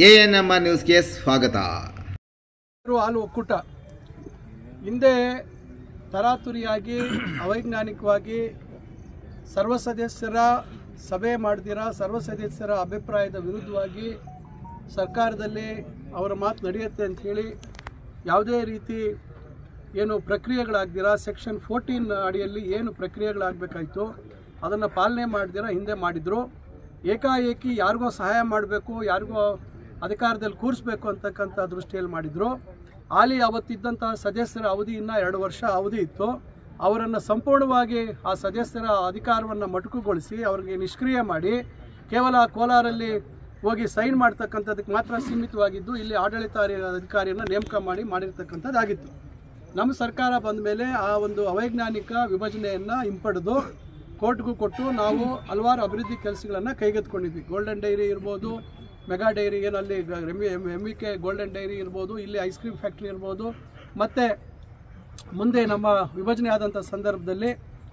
A N M R ನ್ಯೂಸ್ಗೆ ಸ್ವಾಗತ ರೈತರು ಹಾಲು ಒಕ್ಕೂಟ ಹಿಂದೆ ತರಾತುರಿಯಾಗಿ ಅವೈಜ್ಞಾನಿಕವಾಗಿ ಸರ್ವ ಸದಸ್ಯರ ಸಭೆ ಮಾಡ್ದಿರ ಸರ್ವ ಸದಸ್ಯರ ಅಭಿಪ್ರಾಯದ ವಿರುದ್ಧವಾಗಿ ಸರ್ಕಾರದಲ್ಲಿ ಅವರ ಮಾತು ನಡೆಯುತ್ತೆ ಅಂತ ಹೇಳಿ ಯಾವುದೇ ರೀತಿ ಏನು ಪ್ರಕ್ರಿಯೆಗಳಾಗ್ದಿರ ಸೆಕ್ಷನ್ ಫೋರ್ಟೀನ್ ಅಡಿಯಲ್ಲಿ ಏನು ಪ್ರಕ್ರಿಯೆಗಳಾಗಬೇಕಾಯಿತು ಅದನ್ನು ಪಾಲನೆ ಮಾಡ್ದಿರ ಹಿಂದೆ ಮಾಡಿದರು ಏಕಾಏಕಿ ಯಾರಿಗೋ ಸಹಾಯ ಮಾಡಬೇಕು ಯಾರಿಗೋ ಅಧಿಕಾರದಲ್ಲಿ ಕೂರಿಸ್ಬೇಕು ಅಂತಕ್ಕಂಥ ದೃಷ್ಟಿಯಲ್ಲಿ ಮಾಡಿದರು ಹಾಲಿ ಅವತ್ತಿದ್ದಂತಹ ಸದಸ್ಯರ ಅವಧಿ ಇನ್ನೂ ಎರಡು ವರ್ಷ ಅವಧಿ ಇತ್ತು ಅವರನ್ನು ಸಂಪೂರ್ಣವಾಗಿ ಆ ಸದಸ್ಯರ ಅಧಿಕಾರವನ್ನು ಮೊಟಕುಗೊಳಿಸಿ ಅವರಿಗೆ ನಿಷ್ಕ್ರಿಯ ಮಾಡಿ ಕೇವಲ ಕೋಲಾರಲ್ಲಿ ಹೋಗಿ ಸೈನ್ ಮಾಡ್ತಕ್ಕಂಥದ್ದಕ್ಕೆ ಮಾತ್ರ ಸೀಮಿತವಾಗಿದ್ದು ಇಲ್ಲಿ ಆಡಳಿತ ಅಧಿಕಾರಿಯನ್ನು ನೇಮಕ ಮಾಡಿ ಮಾಡಿರ್ತಕ್ಕಂಥದ್ದಾಗಿತ್ತು ನಮ್ಮ ಸರ್ಕಾರ ಬಂದ ಮೇಲೆ ಆ ಒಂದು ಅವೈಜ್ಞಾನಿಕ ವಿಭಜನೆಯನ್ನು ಹಿಂಪಡೆದು ಕೋರ್ಟ್ಗೂ ಕೊಟ್ಟು ನಾವು ಹಲವಾರು ಅಭಿವೃದ್ಧಿ ಕೆಲಸಗಳನ್ನು ಕೈಗೆತ್ಕೊಂಡಿದ್ವಿ ಗೋಲ್ಡನ್ ಡೈರಿ ಇರ್ಬೋದು ಮೆಗಾ ಡೈರಿ ಏನಲ್ಲಿ M M V K golden dairy ಇರ್ಬೋದು ಇಲ್ಲಿ ಐಸ್ ಕ್ರೀಮ್ ಫ್ಯಾಕ್ಟ್ರಿ ಇರ್ಬೋದು ಮತ್ತು ಮುಂದೆ ನಮ್ಮ ವಿಭಜನೆ ಆದಂಥ ಸಂದರ್ಭದಲ್ಲಿ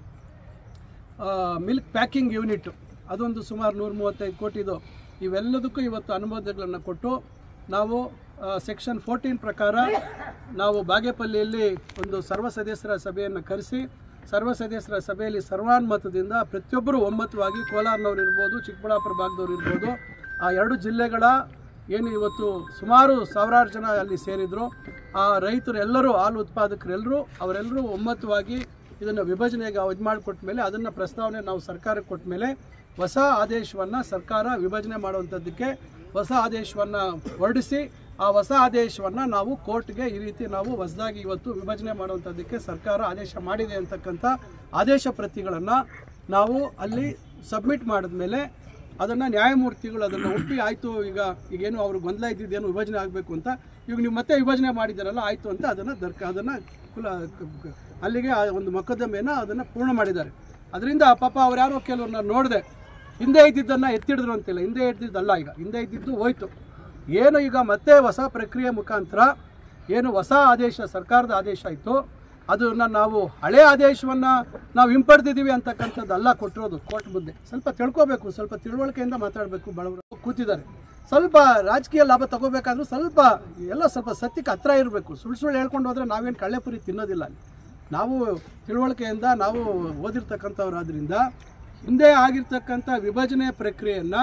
ಮಿಲ್ಕ್ ಪ್ಯಾಕಿಂಗ್ ಯೂನಿಟ್ ಅದೊಂದು ಸುಮಾರು ನೂರ ಮೂವತ್ತೈದು ಕೋಟಿದು ಇವೆಲ್ಲದಕ್ಕೂ ಇವತ್ತು ಅನುಮೋದನೆಗಳನ್ನು ಕೊಟ್ಟು ನಾವು ಸೆಕ್ಷನ್ ಫೋರ್ಟೀನ್ ಪ್ರಕಾರ ನಾವು ಬಾಗೇಪಲ್ಲಿಯಲ್ಲಿ ಒಂದು ಸರ್ವ ಸದಸ್ಯರ ಸಭೆಯನ್ನು ಕರೆಸಿ ಸರ್ವ ಸದಸ್ಯರ ಸಭೆಯಲ್ಲಿ ಸರ್ವಾನುಮತದಿಂದ ಪ್ರತಿಯೊಬ್ಬರು ಒಮ್ಮತವಾಗಿ ಕೋಲಾರನವ್ರು ಇರ್ಬೋದು ಚಿಕ್ಕಬಳ್ಳಾಪುರ ಭಾಗದವ್ರು ಇರ್ಬೋದು ಆ ಎರಡು ಜಿಲ್ಲೆಗಳ ಏನು ಇವತ್ತು ಸುಮಾರು ಸಾವಿರಾರು ಜನ ಅಲ್ಲಿ ಸೇರಿದ್ರು ಆ ರೈತರು ಎಲ್ಲರೂ ಹಾಲು ಉತ್ಪಾದಕರೆಲ್ಲರೂ ಅವರೆಲ್ಲರೂ ಒಮ್ಮತವಾಗಿ ಇದನ್ನು ವಿಭಜನೆಗೆ ಇದು ಮಾಡಿಕೊಟ್ಟ ಮೇಲೆ ಅದನ್ನು ಪ್ರಸ್ತಾವನೆ ನಾವು ಸರ್ಕಾರಕ್ಕೆ ಕೊಟ್ಟ ಮೇಲೆ ಹೊಸ ಆದೇಶವನ್ನು ಸರ್ಕಾರ ವಿಭಜನೆ ಮಾಡುವಂಥದ್ದಕ್ಕೆ ಹೊಸ ಆದೇಶವನ್ನು ಹೊರಡಿಸಿ ಆ ಹೊಸ ಆದೇಶವನ್ನು ನಾವು ಕೋರ್ಟ್ಗೆ ಈ ರೀತಿ ನಾವು ಹೊಸದಾಗಿ ಇವತ್ತು ವಿಭಜನೆ ಮಾಡುವಂಥದ್ದಕ್ಕೆ ಸರ್ಕಾರ ಆದೇಶ ಮಾಡಿದೆ ಅಂತಕ್ಕಂಥ ಆದೇಶ ಪ್ರತಿಗಳನ್ನು ನಾವು ಅಲ್ಲಿ ಸಬ್ಮಿಟ್ ಮಾಡಿದ್ಮೇಲೆ ಅದನ್ನು ನ್ಯಾಯಮೂರ್ತಿಗಳು ಅದನ್ನು ಒಪ್ಪಿ ಆಯಿತು ಈಗ ಈಗೇನು ಅವ್ರಿಗೆ ಗೊಂದಲ ಇದ್ದಿದ್ದೇನು ವಿಭಜನೆ ಆಗಬೇಕು ಅಂತ ಈಗ ನೀವು ಮತ್ತೆ ವಿಭಜನೆ ಮಾಡಿದ್ದಾರಲ್ಲ ಆಯಿತು ಅಂತ ಅದನ್ನು ದರ್ಕ ಅದನ್ನು ಕುಲ ಕ- ಅಲ್ಲಿಗೆ ಆ ಒಂದು ಮೊಕದ್ದಮೆಯನ್ನು ಅದನ್ನು ಪೂರ್ಣ ಮಾಡಿದ್ದಾರೆ ಅದರಿಂದ ಪಾಪ ಅವ್ರು ಯಾರೋ ಕೆಲವ್ರನ್ನ ನೋಡಿದೆ ಹಿಂದೆ ಇದ್ದಿದ್ದನ್ನು ಎತ್ತಿಡಿದ್ರು ಅಂತಿಲ್ಲ ಹಿಂದೆ ಇದ್ದಿದ್ದಲ್ಲ ಈಗ ಹಿಂದೆ ಇದ್ದಿದ್ದು ಹೋಯ್ತು ಏನು ಈಗ ಮತ್ತೆ ಹೊಸ ಪ್ರಕ್ರಿಯೆ ಮುಖಾಂತರ ಏನು ಹೊಸ ಆದೇಶ ಸರ್ಕಾರದ ಆದೇಶ ಆಯಿತು ಅದನ್ನು ನಾವು ಹಳೆ ಆದೇಶವನ್ನು ನಾವು ಹಿಂಪಡೆದಿದ್ದೀವಿ ಅಂತಕ್ಕಂಥದ್ದಲ್ಲ ಕೊಟ್ಟಿರೋದು ಕೋರ್ಟ್ ಮುಂದೆ ಸ್ವಲ್ಪ ತಿಳ್ಕೊಬೇಕು ಸ್ವಲ್ಪ ತಿಳುವಳಿಕೆಯಿಂದ ಮಾತಾಡಬೇಕು ಬಡವರು ಕೂತಿದ್ದಾರೆ ಸ್ವಲ್ಪ ರಾಜಕೀಯ ಲಾಭ ತಗೋಬೇಕಾದ್ರೂ ಸ್ವಲ್ಪ ಎಲ್ಲ ಸ್ವಲ್ಪ ಸತ್ಯಕ್ಕೆ ಹತ್ರ ಇರಬೇಕು ಸುಳ್ಳು ಸುಳ್ಳು ಹೇಳ್ಕೊಂಡು ಹೋದ್ರೆ ನಾವೇನು ಕಳ್ಳೆಪುರಿ ತಿನ್ನೋದಿಲ್ಲ ಅಲ್ಲಿ ನಾವು ತಿಳುವಳಿಕೆಯಿಂದ ನಾವು ಓದಿರ್ತಕ್ಕಂಥವ್ರಾದ್ರಿಂದ ಹಿಂದೆ ಆಗಿರ್ತಕ್ಕಂಥ ವಿಭಜನೆ ಪ್ರಕ್ರಿಯೆಯನ್ನು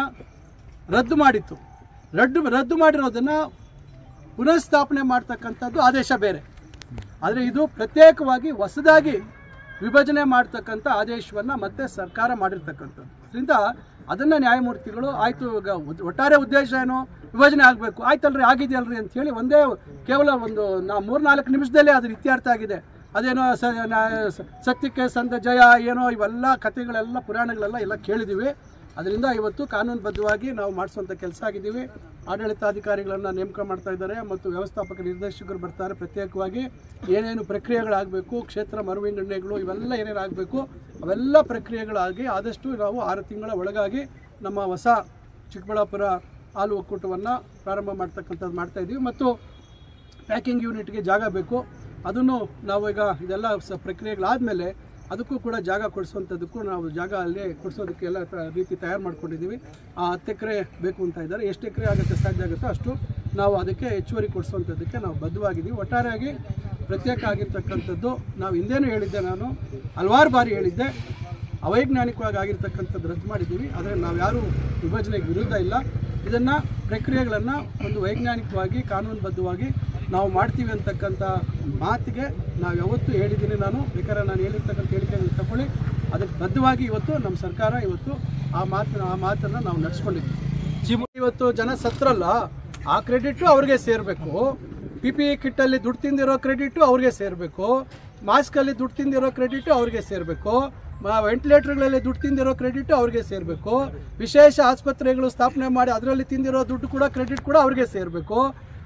ರದ್ದು ಮಾಡಿತ್ತು ರದ್ದು ರದ್ದು ಮಾಡಿರೋದನ್ನು ಪುನಃಸ್ಥಾಪನೆ ಮಾಡ್ತಕ್ಕಂಥದ್ದು ಆದೇಶ ಬೇರೆ ಆದರೆ ಇದು ಪ್ರತ್ಯೇಕವಾಗಿ ಹೊಸದಾಗಿ ವಿಭಜನೆ ಮಾಡ್ತಕ್ಕಂಥ ಆದೇಶವನ್ನು ಮತ್ತೆ ಸರ್ಕಾರ ಮಾಡಿರ್ತಕ್ಕಂಥದ್ದು ಅದರಿಂದ ಅದನ್ನು ನ್ಯಾಯಮೂರ್ತಿಗಳು ಆಯಿತು ಈಗ ಉದ್- ಒಟ್ಟಾರೆ ಉದ್ದೇಶ ಏನು ವಿಭಜನೆ ಆಗಬೇಕು ಆಯ್ತಲ್ರಿ ಆಗಿದೆಯಲ್ರಿ ಅಂತ ಹೇಳಿ ಒಂದೇ ಕೇವಲ ಒಂದು ನಾ ಮೂರ್ನಾಲ್ಕು ನಿಮಿಷದಲ್ಲೇ ಅದ್ರ ಇತ್ಯರ್ಥ ಆಗಿದೆ ಅದೇನೋ ಸ ನಾ- ಸ- ಸತ್ಯಕ್ಕೆ ಸಂತ ಜಯ ಏನೋ ಇವೆಲ್ಲ ಕಥೆಗಳೆಲ್ಲ ಪುರಾಣಗಳೆಲ್ಲ ಎಲ್ಲ ಕೇಳಿದ್ದೀವಿ ಅದರಿಂದ ಇವತ್ತು ಕಾನೂನುಬದ್ಧವಾಗಿ ನಾವು ಮಾಡಿಸುವಂಥ ಕೆಲಸ ಆಗಿದ್ದೀವಿ ಆಡಳಿತಾಧಿಕಾರಿಗಳನ್ನು ನೇಮಕ ಮಾಡ್ತಾ ಇದ್ದಾರೆ ಮತ್ತು ವ್ಯವಸ್ಥಾಪಕ ನಿರ್ದೇಶಕರು ಬರ್ತಾರೆ ಪ್ರತ್ಯೇಕವಾಗಿ ಏನೇನು ಪ್ರಕ್ರಿಯೆಗಳಾಗಬೇಕು ಕ್ಷೇತ್ರ ಮರುವಿಂಗಡಣೆಗಳು ಇವೆಲ್ಲ ಏನೇನು ಆಗಬೇಕು ಅವೆಲ್ಲ ಪ್ರಕ್ರಿಯೆಗಳಾಗಿ ಆದಷ್ಟು ನಾವು ಆರು ತಿಂಗಳ ಒಳಗಾಗಿ ನಮ್ಮ ಹೊಸ ಚಿಕ್ಕಬಳ್ಳಾಪುರ ಹಾಲು ಒಕ್ಕೂಟವನ್ನು ಪ್ರಾರಂಭ ಮಾಡ್ತಕ್ಕಂಥದ್ದು ಮಾಡ್ತಾ ಇದ್ದೀವಿ ಮತ್ತು ಪ್ಯಾಕಿಂಗ್ ಯೂನಿಟ್ಗೆ ಜಾಗ ಬೇಕು ಅದನ್ನು ನಾವು ಈಗ ಇದೆಲ್ಲ ಸ ಪ್ರಕ್ರಿಯೆಗಳಾದಮೇಲೆ ಅದಕ್ಕೂ ಕೂಡ ಜಾಗ ಕೊಡಿಸುವಂಥದ್ದಕ್ಕೂ ನಾವು ಜಾಗ ಅಲ್ಲಿ ಕೊಡಿಸೋದಕ್ಕೆ ಎಲ್ಲ ತ- ರೀತಿ ತಯಾರು ಮಾಡ್ಕೊಂಡಿದ್ದೀವಿ ಆ ಹತ್ತು ಎಕರೆ ಬೇಕು ಅಂತ ಇದ್ದಾರೆ ಎಷ್ಟು ಎಕರೆ ಆಗುತ್ತೆ ಸಾಧ್ಯ ಆಗುತ್ತೋ ಅಷ್ಟು ನಾವು ಅದಕ್ಕೆ ಹೆಚ್ಚುವರಿ ಕೊಡಿಸುವಂಥದ್ದಕ್ಕೆ ನಾವು ಬದ್ಧವಾಗಿದ್ದೀವಿ ಒಟ್ಟಾರೆಯಾಗಿ ಪ್ರತ್ಯೇಕ ಆಗಿರ್ತಕ್ಕಂಥದ್ದು ನಾವು ಹಿಂದೇನೂ ಹೇಳಿದ್ದೆ ನಾನು ಹಲವಾರು ಬಾರಿ ಹೇಳಿದ್ದೆ ಅವೈಜ್ಞಾನಿಕವಾಗಿ ಆಗಿರ್ತಕ್ಕಂಥದ್ದು ರದ್ದು ಮಾಡಿದ್ದೀವಿ ಆದರೆ ನಾವು ಯಾರೂ ವಿಭಜನೆಗೆ ವಿರುದ್ಧ ಇಲ್ಲ ಇದನ್ನು ಪ್ರಕ್ರಿಯೆಗಳನ್ನು ಒಂದು ವೈಜ್ಞಾನಿಕವಾಗಿ ಕಾನೂನುಬದ್ಧವಾಗಿ ನಾವು ಮಾಡ್ತೀವಿ ಅಂತಕ್ಕಂಥ ಮಾತಿಗೆ ನಾವು ಯಾವತ್ತೂ ಹೇಳಿದ್ದೀನಿ ನಾನು ಬೇಕಾದ್ರೆ ನಾನು ಹೇಳಿರ್ತಕ್ಕಂಥ ಹೇಳಿಕೆಯನ್ನು ತಗೊಳ್ಳಿ ಅದಕ್ಕೆ ಬದ್ಧವಾಗಿ ಇವತ್ತು ನಮ್ಮ ಸರ್ಕಾರ ಇವತ್ತು ಆ ಮಾತನ್ನ ಆ ಮಾತನ್ನು ನಾವು ನಡೆಸ್ಕೊಂಡಿದ್ವಿ ಚಿಮು ಇವತ್ತು ಜನ ಸತ್ರಲ್ಲ ಆ ಕ್ರೆಡಿಟು ಅವ್ರಿಗೆ ಸೇರಬೇಕು ಪಿ ಪಿ ಇ ಕಿಟ್ಟಲ್ಲಿ ದುಡ್ಡು ತಿಂದಿರೋ ಕ್ರೆಡಿಟು ಅವ್ರಿಗೆ ಸೇರಬೇಕು ಮಾಸ್ಕಲ್ಲಿ ದುಡ್ಡು ತಿಂದಿರೋ ಕ್ರೆಡಿಟು ಅವ್ರಿಗೆ ಸೇರಬೇಕು ವೆಂಟಿಲೇಟರ್ಗಳಲ್ಲಿ ದುಡ್ಡು ತಿಂದಿರೋ ಕ್ರೆಡಿಟ್ ಅವ್ರಿಗೆ ಸೇರಬೇಕು ವಿಶೇಷ ಆಸ್ಪತ್ರೆಗಳು ಸ್ಥಾಪನೆ ಮಾಡಿ ಅದರಲ್ಲಿ ತಿಂದಿರೋ ದುಡ್ಡು ಕೂಡ ಕ್ರೆಡಿಟ್ ಕೂಡ ಅವ್ರಿಗೆ ಸೇರಬೇಕು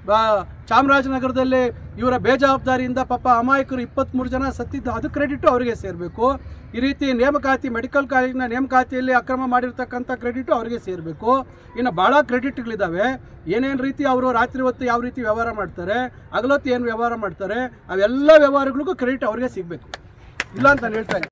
ಚಾಮರಾಜನಗರದಲ್ಲಿ ಇವರ ಬೇಜವಾಬ್ದಾರಿಯಿಂದ ಪಾಪ ಅಮಾಯಕರು ಇಪ್ಪತ್ತ್ಮೂರು ಜನ ಸತ್ತಿದ್ದು ಅದು ಕ್ರೆಡಿಟು ಅವರಿಗೆ ಸೇರಬೇಕು ಈ ರೀತಿ ನೇಮಕಾತಿ ಮೆಡಿಕಲ್ ಕಾಲೇಜಿನ ನೇಮಕಾತಿಯಲ್ಲಿ ಅಕ್ರಮ ಮಾಡಿರ್ತಕ್ಕಂಥ ಕ್ರೆಡಿಟು ಅವರಿಗೆ ಸೇರಬೇಕು ಇನ್ನು ಭಾಳ ಕ್ರೆಡಿಟ್ಗಳಿದ್ದಾವೆ ಏನೇನು ರೀತಿ ಅವರು ರಾತ್ರಿ ಹೊತ್ತು ಯಾವ ರೀತಿ ವ್ಯವಹಾರ ಮಾಡ್ತಾರೆ ಹಗಲೊತ್ತು ಏನು ವ್ಯವಹಾರ ಮಾಡ್ತಾರೆ ಅವೆಲ್ಲ ವ್ಯವಹಾರಗಳಿಗೂ ಕ್ರೆಡಿಟ್ ಅವ್ರಿಗೆ ಸಿಗಬೇಕು ಇಲ್ಲ ಅಂತ ನಾನು ಹೇಳ್ತಾ ಇದ್ದೀನಿ